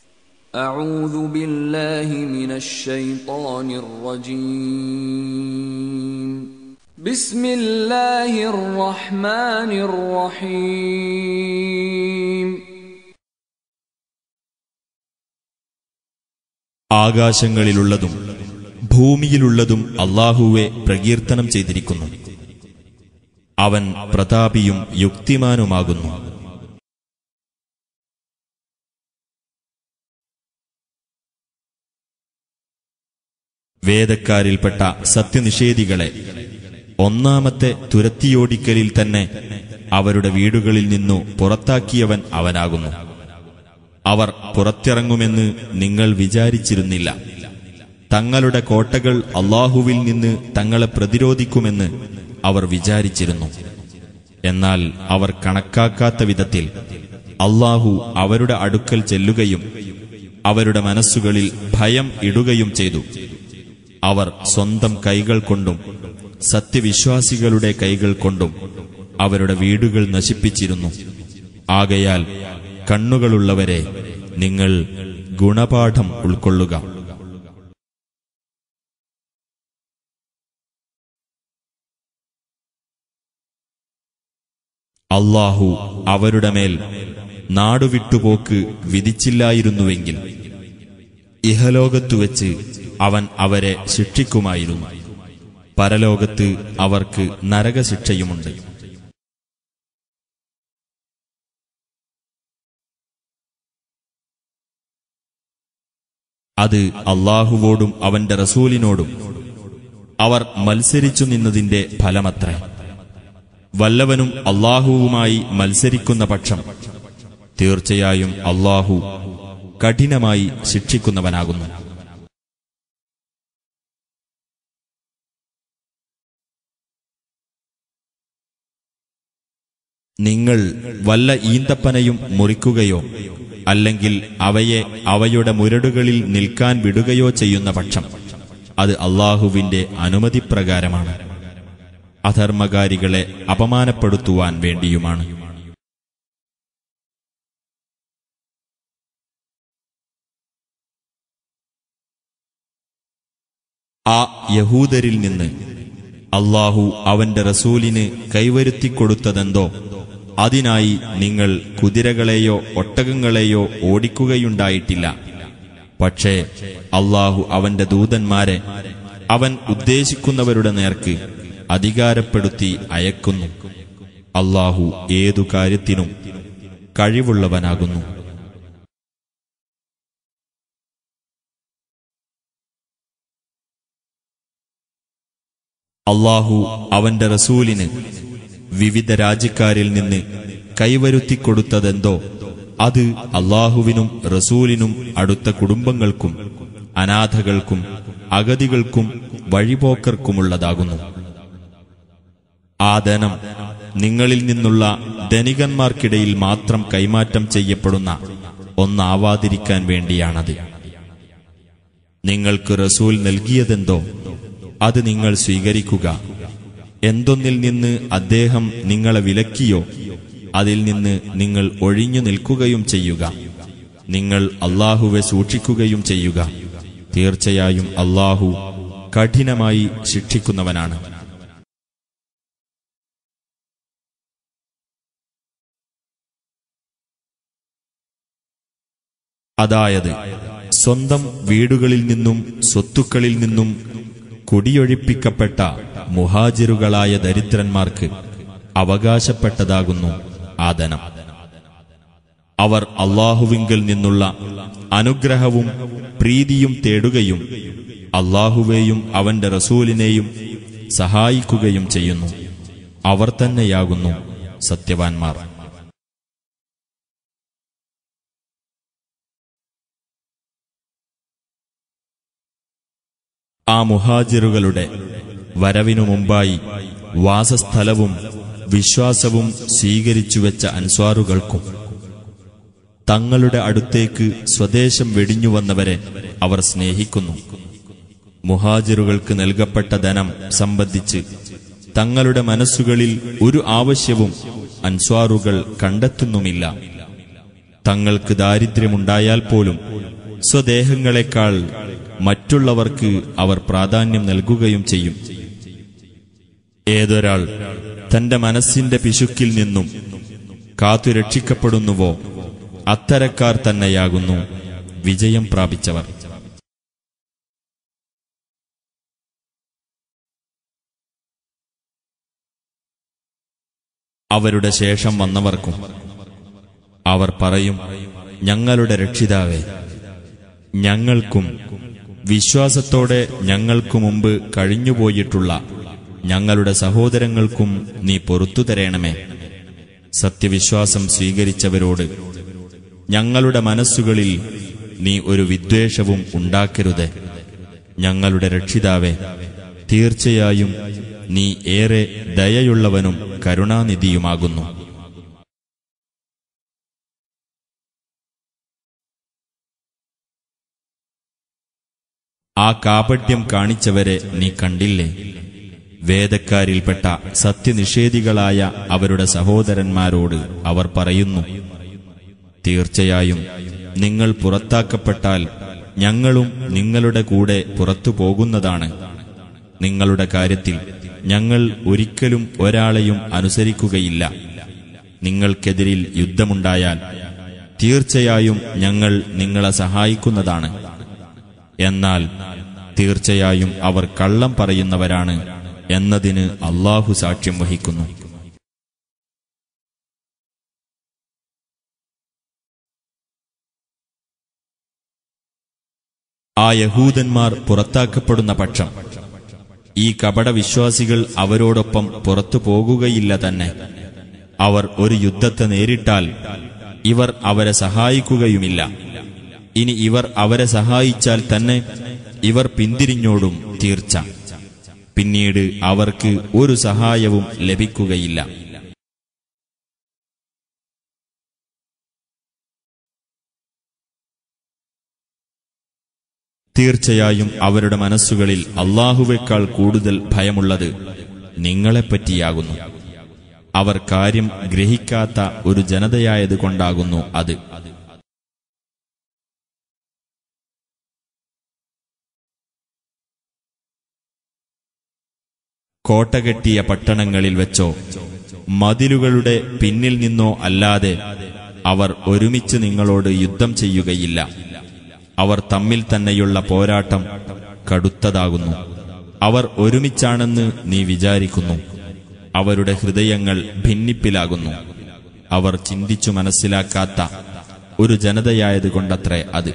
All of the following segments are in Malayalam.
أعوذ بالله من الشيطان الرجيم بسم الله الرحمن الرحيم ആകാശങ്ങളിലുള്ളതും ഭൂമിയിലുള്ളതും അള്ളാഹുവെ പ്രകീർത്തനം ചെയ്തിരിക്കുന്നു അവൻ പ്രതാപിയും യുക്തിമാനുമാകുന്നു വേദക്കാരിൽപ്പെട്ട സത്യനിഷേധികളെ ഒന്നാമത്തെ തുരത്തിയോടിക്കലിൽ തന്നെ അവരുടെ വീടുകളിൽ നിന്നു പുറത്താക്കിയവൻ അവനാകുന്നു അവർ പുറത്തിറങ്ങുമെന്ന് നിങ്ങൾ വിചാരിച്ചിരുന്നില്ല തങ്ങളുടെ കോട്ടകൾ അള്ളാഹുവിൽ നിന്ന് തങ്ങളെ പ്രതിരോധിക്കുമെന്ന് അവർ വിചാരിച്ചിരുന്നു എന്നാൽ അവർ കണക്കാക്കാത്ത വിധത്തിൽ അള്ളാഹു അവരുടെ അടുക്കൽ ചെല്ലുകയും അവരുടെ മനസ്സുകളിൽ ഭയം ഇടുകയും ചെയ്തു അവർ സ്വന്തം കൈകൾ കൊണ്ടും സത്യവിശ്വാസികളുടെ കൈകൾ കൊണ്ടും അവരുടെ വീടുകൾ നശിപ്പിച്ചിരുന്നു ആകയാൽ കണ്ണുകളുള്ളവരെ നിങ്ങൾ ഗുണപാഠം ഉൾക്കൊള്ളുക അള്ളാഹു അവരുടെ മേൽ നാടുവിട്ടുപോക്ക് വിധിച്ചില്ലായിരുന്നുവെങ്കിൽ ഇഹലോകത്തുവെച്ച് അവൻ അവരെ ശിക്ഷിക്കുമായിരുന്നു പരലോകത്ത് അവർക്ക് നരകശിക്ഷയുമുണ്ട് അത് അള്ളാഹുവോടും അവന്റെ റസൂലിനോടും അവർ മത്സരിച്ചു നിന്നതിന്റെ ഫലമത്രേ വല്ലവനും അള്ളാഹുവുമായി മത്സരിക്കുന്ന പക്ഷം തീർച്ചയായും അള്ളാഹു കഠിനമായി ശിക്ഷിക്കുന്നവനാകുന്നു നിങ്ങൾ വല്ല ഈന്തപ്പനയും മുറിക്കുകയോ അല്ലെങ്കിൽ അവയെ അവയുടെ മുരടുകളിൽ നിൽക്കാൻ വിടുകയോ ചെയ്യുന്ന പക്ഷം അത് അള്ളാഹുവിന്റെ അനുമതിപ്രകാരമാണ് അധർമ്മകാരികളെ അപമാനപ്പെടുത്തുവാൻ വേണ്ടിയുമാണ് ആ യഹൂദരിൽ നിന്ന് അള്ളാഹു അവന്റെ റസൂലിന് കൈവരുത്തിക്കൊടുത്തതെന്തോ അതിനായി നിങ്ങൾ കുതിരകളെയോ ഒട്ടകങ്ങളെയോ ഓടിക്കുകയുണ്ടായിട്ടില്ല പക്ഷേ അള്ളാഹു അവന്റെ ദൂതന്മാരെ അവൻ ഉദ്ദേശിക്കുന്നവരുടെ നേർക്ക് അധികാരപ്പെടുത്തി അയക്കുന്നു അള്ളാഹു ഏതു കാര്യത്തിനും കഴിവുള്ളവനാകുന്നു അള്ളാഹു അവന്റെ റസൂലിന് വിവിധ രാജ്യക്കാരിൽ നിന്ന് കൈവരുത്തിക്കൊടുത്തതെന്തോ അത് അള്ളാഹുവിനും റസൂലിനും അടുത്ത കുടുംബങ്ങൾക്കും അനാഥകൾക്കും അഗതികൾക്കും വഴിപോക്കർക്കുമുള്ളതാകുന്നു ആ ധനം നിങ്ങളിൽ നിന്നുള്ള ധനികന്മാർക്കിടയിൽ മാത്രം കൈമാറ്റം ചെയ്യപ്പെടുന്ന ഒന്നാവാതിരിക്കാൻ വേണ്ടിയാണത് നിങ്ങൾക്ക് റസൂൽ നൽകിയതെന്തോ അത് നിങ്ങൾ സ്വീകരിക്കുക എന്തൊന്നിൽ നിന്ന് അദ്ദേഹം നിങ്ങളെ വിലക്കിയോ അതിൽ നിന്ന് നിങ്ങൾ ഒഴിഞ്ഞു നിൽക്കുകയും ചെയ്യുക നിങ്ങൾ അള്ളാഹുവെ സൂക്ഷിക്കുകയും ചെയ്യുക തീർച്ചയായും അള്ളാഹു കഠിനമായി ശിക്ഷിക്കുന്നവനാണ് അതായത് സ്വന്തം വീടുകളിൽ നിന്നും സ്വത്തുക്കളിൽ നിന്നും കുടിയൊഴിപ്പിക്കപ്പെട്ട മുഹാജിറുകളായ ദരിദ്രന്മാർക്ക് അവകാശപ്പെട്ടതാകുന്നു ആ ധനം അവർ അള്ളാഹുവിങ്കിൽ നിന്നുള്ള അനുഗ്രഹവും പ്രീതിയും തേടുകയും അള്ളാഹുവേയും അവന്റെ റസൂലിനെയും സഹായിക്കുകയും ചെയ്യുന്നു അവർ തന്നെയാകുന്നു സത്യവാൻമാർ ആ മുഹാജിറുകളുടെ വരവിനു മുമ്പായി വാസസ്ഥലവും വിശ്വാസവും സ്വീകരിച്ചുവെച്ച അൻസ്വാറുകൾക്കും തങ്ങളുടെ അടുത്തേക്ക് സ്വദേശം വെടിഞ്ഞുവന്നവരെ അവർ സ്നേഹിക്കുന്നു മുഹാജിറുകൾക്ക് നൽകപ്പെട്ട ധനം സംബന്ധിച്ച് തങ്ങളുടെ മനസ്സുകളിൽ ഒരു ആവശ്യവും അൻസ്വാറുകൾ കണ്ടെത്തുന്നുമില്ല തങ്ങൾക്ക് ദാരിദ്ര്യമുണ്ടായാൽ പോലും സ്വദേഹങ്ങളെക്കാൾ മറ്റുള്ളവർക്ക് അവർ പ്രാധാന്യം നൽകുകയും ചെയ്യും ഏതൊരാൾ തന്റെ മനസ്സിന്റെ പിശുക്കിൽ നിന്നും കാത്തുരക്ഷിക്കപ്പെടുന്നുവോ അത്തരക്കാർ തന്നെയാകുന്നു വിജയം പ്രാപിച്ചവർ അവരുടെ ശേഷം വന്നവർക്കും അവർ പറയും ഞങ്ങളുടെ രക്ഷിതാവേ ഞങ്ങൾക്കും വിശ്വാസത്തോടെ ഞങ്ങൾക്കു മുമ്പ് കഴിഞ്ഞുപോയിട്ടുള്ള ഞങ്ങളുടെ സഹോദരങ്ങൾക്കും നീ പൊറത്തു തരേണമേ സത്യവിശ്വാസം സ്വീകരിച്ചവരോട് ഞങ്ങളുടെ മനസ്സുകളിൽ നീ ഒരു വിദ്വേഷവും ഉണ്ടാക്കരുത് ഞങ്ങളുടെ രക്ഷിതാവേ തീർച്ചയായും നീ ഏറെ ദയയുള്ളവനും കരുണാനിധിയുമാകുന്നു ആ കാപട്യം കാണിച്ചവരെ നീ കണ്ടില്ലേ വേദക്കാരിൽപ്പെട്ട സത്യനിഷേധികളായ അവരുടെ സഹോദരന്മാരോട് അവർ പറയുന്നു തീർച്ചയായും നിങ്ങൾ പുറത്താക്കപ്പെട്ടാൽ ഞങ്ങളും നിങ്ങളുടെ കൂടെ പുറത്തു പോകുന്നതാണ് നിങ്ങളുടെ കാര്യത്തിൽ ഞങ്ങൾ ഒരിക്കലും ഒരാളെയും അനുസരിക്കുകയില്ല നിങ്ങൾക്കെതിരിൽ യുദ്ധമുണ്ടായാൽ തീർച്ചയായും ഞങ്ങൾ നിങ്ങളെ സഹായിക്കുന്നതാണ് എന്നാൽ തീർച്ചയായും അവർ കള്ളം പറയുന്നവരാണ് എന്നതിന് അള്ളാഹു സാക്ഷ്യം വഹിക്കുന്നു ആ യഹൂദന്മാർ പുറത്താക്കപ്പെടുന്ന പക്ഷം ഈ കപടവിശ്വാസികൾ അവരോടൊപ്പം പുറത്തു പോകുകയില്ല തന്നെ അവർ ഒരു യുദ്ധത്തെ നേരിട്ടാൽ ഇവർ അവരെ സഹായിക്കുകയുമില്ല ഇനി ഇവർ അവരെ സഹായിച്ചാൽ തന്നെ ഇവർ പിന്തിരിഞ്ഞോടും തീർച്ച പിന്നീട് അവർക്ക് ഒരു സഹായവും ലഭിക്കുകയില്ല തീർച്ചയായും അവരുടെ മനസ്സുകളിൽ അള്ളാഹുവേക്കാൾ കൂടുതൽ ഭയമുള്ളത് നിങ്ങളെപ്പറ്റിയാകുന്നു അവർ കാര്യം ഗ്രഹിക്കാത്ത ഒരു ജനതയായതുകൊണ്ടാകുന്നു അത് കോട്ടകെട്ടിയ പട്ടണങ്ങളിൽ വെച്ചോ മതിലുകളുടെ പിന്നിൽ നിന്നോ അല്ലാതെ അവർ ഒരുമിച്ച് നിങ്ങളോട് യുദ്ധം ചെയ്യുകയില്ല അവർ തമ്മിൽ തന്നെയുള്ള പോരാട്ടം കടുത്തതാകുന്നു അവർ ഒരുമിച്ചാണെന്ന് നീ വിചാരിക്കുന്നു അവരുടെ ഹൃദയങ്ങൾ ഭിന്നിപ്പിലാകുന്നു അവർ ചിന്തിച്ചു മനസ്സിലാക്കാത്ത ഒരു ജനതയായതുകൊണ്ടത്രേ അത്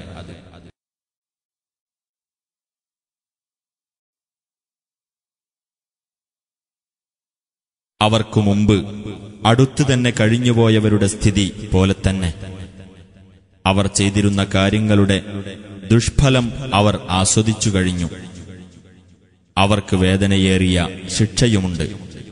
അവർക്കു മുമ്പ് അടുത്തു തന്നെ കഴിഞ്ഞുപോയവരുടെ സ്ഥിതി പോലെ തന്നെ അവർ ചെയ്തിരുന്ന കാര്യങ്ങളുടെ ദുഷ്ഫലം അവർ ആസ്വദിച്ചു കഴിഞ്ഞു അവർക്ക് വേദനയേറിയ ശിക്ഷയുമുണ്ട്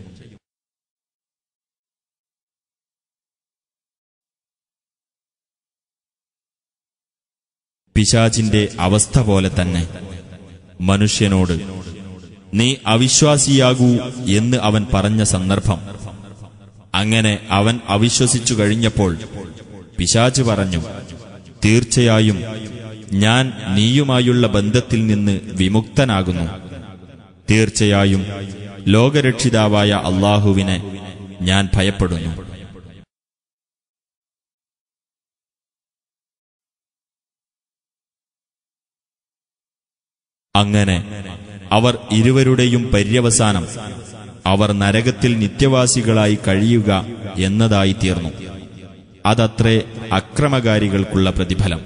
പിശാചിന്റെ അവസ്ഥ പോലെ തന്നെ മനുഷ്യനോട് നീ അവിശ്വാസിയാകൂ എന്ന് അവൻ പറഞ്ഞ സന്ദർഭം അങ്ങനെ അവൻ അവിശ്വസിച്ചു കഴിഞ്ഞപ്പോൾ പിശാച് പറഞ്ഞു തീർച്ചയായും ഞാൻ നീയുമായുള്ള ബന്ധത്തിൽ നിന്ന് വിമുക്തനാകുന്നു തീർച്ചയായും ലോകരക്ഷിതാവായ അള്ളാഹുവിനെ ഞാൻ ഭയപ്പെടുന്നു അങ്ങനെ അവർ ഇരുവരുടെയും പര്യവസാനം അവർ നരകത്തിൽ നിത്യവാസികളായി കഴിയുക എന്നതായി തീർന്നു അതത്രേ അക്രമകാരികൾക്കുള്ള പ്രതിഫലം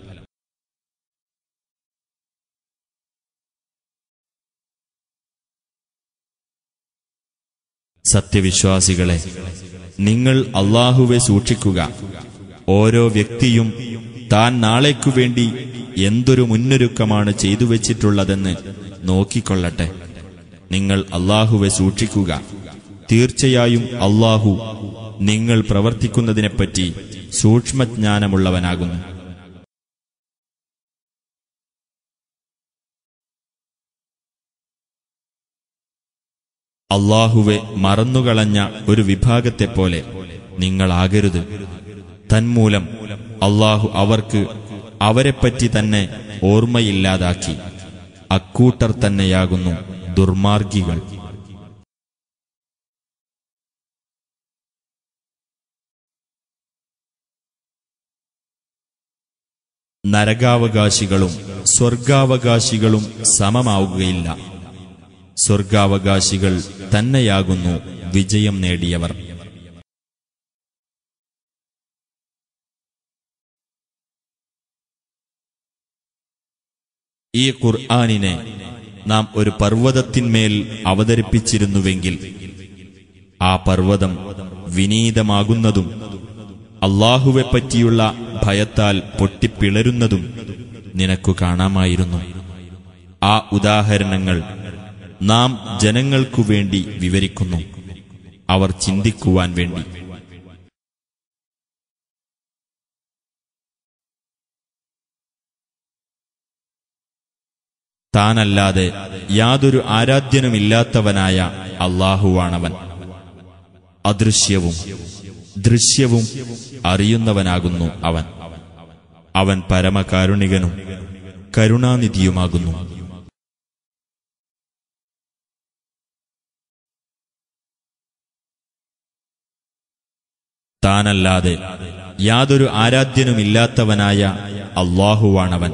സത്യവിശ്വാസികളെ നിങ്ങൾ അള്ളാഹുവെ സൂക്ഷിക്കുക ഓരോ വ്യക്തിയും താൻ നാളേക്കു വേണ്ടി എന്തൊരു മുന്നൊരുക്കമാണ് ചെയ്തു വച്ചിട്ടുള്ളതെന്ന് നോക്കിക്കൊള്ളട്ടെ നിങ്ങൾ അള്ളാഹുവെ സൂക്ഷിക്കുക തീർച്ചയായും അള്ളാഹു നിങ്ങൾ പ്രവർത്തിക്കുന്നതിനെപ്പറ്റി സൂക്ഷ്മജ്ഞാനമുള്ളവനാകുന്നു അള്ളാഹുവെ മറന്നുകളഞ്ഞ ഒരു വിഭാഗത്തെപ്പോലെ നിങ്ങളാകരുത് തന്മൂലം അള്ളാഹു അവർക്ക് അവരെപ്പറ്റി തന്നെ ഓർമ്മയില്ലാതാക്കി അക്കൂട്ടർ തന്നെയാകുന്നു ദുർമാർഗികൾ നരകാവകാശികളും സ്വർഗാവകാശികളും സമമാവുകയില്ല സ്വർഗാവകാശികൾ തന്നെയാകുന്നു വിജയം നേടിയവർ ഈ ഖുർആാനിനെ നാം ഒരു പർവ്വതത്തിന്മേൽ അവതരിപ്പിച്ചിരുന്നുവെങ്കിൽ ആ പർവ്വതം വിനീതമാകുന്നതും അള്ളാഹുവെപ്പറ്റിയുള്ള ഭയത്താൽ പൊട്ടിപ്പിളരുന്നതും നിനക്കു കാണാമായിരുന്നു ആ ഉദാഹരണങ്ങൾ നാം ജനങ്ങൾക്കു വേണ്ടി വിവരിക്കുന്നു അവർ ചിന്തിക്കുവാൻ വേണ്ടി താനല്ലാതെ യാതൊരു ആരാധ്യനുമില്ലാത്തവനായ അള്ളാഹുവാണവൻ അദൃശ്യവും ദൃശ്യവും അറിയുന്നവനാകുന്നു അവൻ അവൻ പരമകാരുണികനും കരുണാനിധിയുമാകുന്നു താനല്ലാതെ യാതൊരു ആരാധ്യനുമില്ലാത്തവനായ അള്ളാഹുവാണവൻ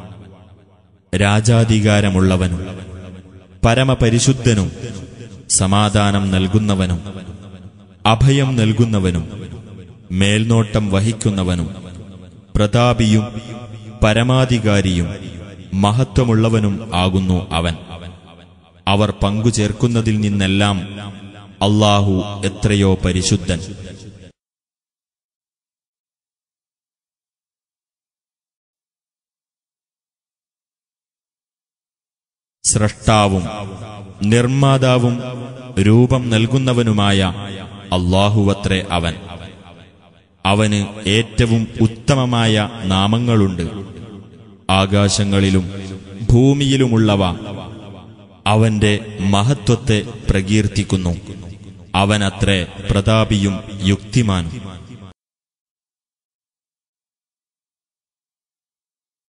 രാജാധികാരമുള്ളവനും പരമപരിശുദ്ധനും സമാധാനം നൽകുന്നവനും അഭയം നൽകുന്നവനും മേൽനോട്ടം വഹിക്കുന്നവനും പ്രതാപിയും പരമാധികാരിയും മഹത്വമുള്ളവനും ആകുന്നു അവൻ അവർ പങ്കുചേർക്കുന്നതിൽ നിന്നെല്ലാം അള്ളാഹു എത്രയോ പരിശുദ്ധൻ സ്രഷ്ടാവും നിർമ്മാതാവും രൂപം നൽകുന്നവനുമായ അള്ളാഹുവത്രേ അവൻ അവന് ഏറ്റവും ഉത്തമമായ നാമങ്ങളുണ്ട് ആകാശങ്ങളിലും ഭൂമിയിലുമുള്ളവ അവന്റെ മഹത്വത്തെ പ്രകീർത്തിക്കുന്നു അവനത്രേ പ്രതാപിയും യുക്തിമാനും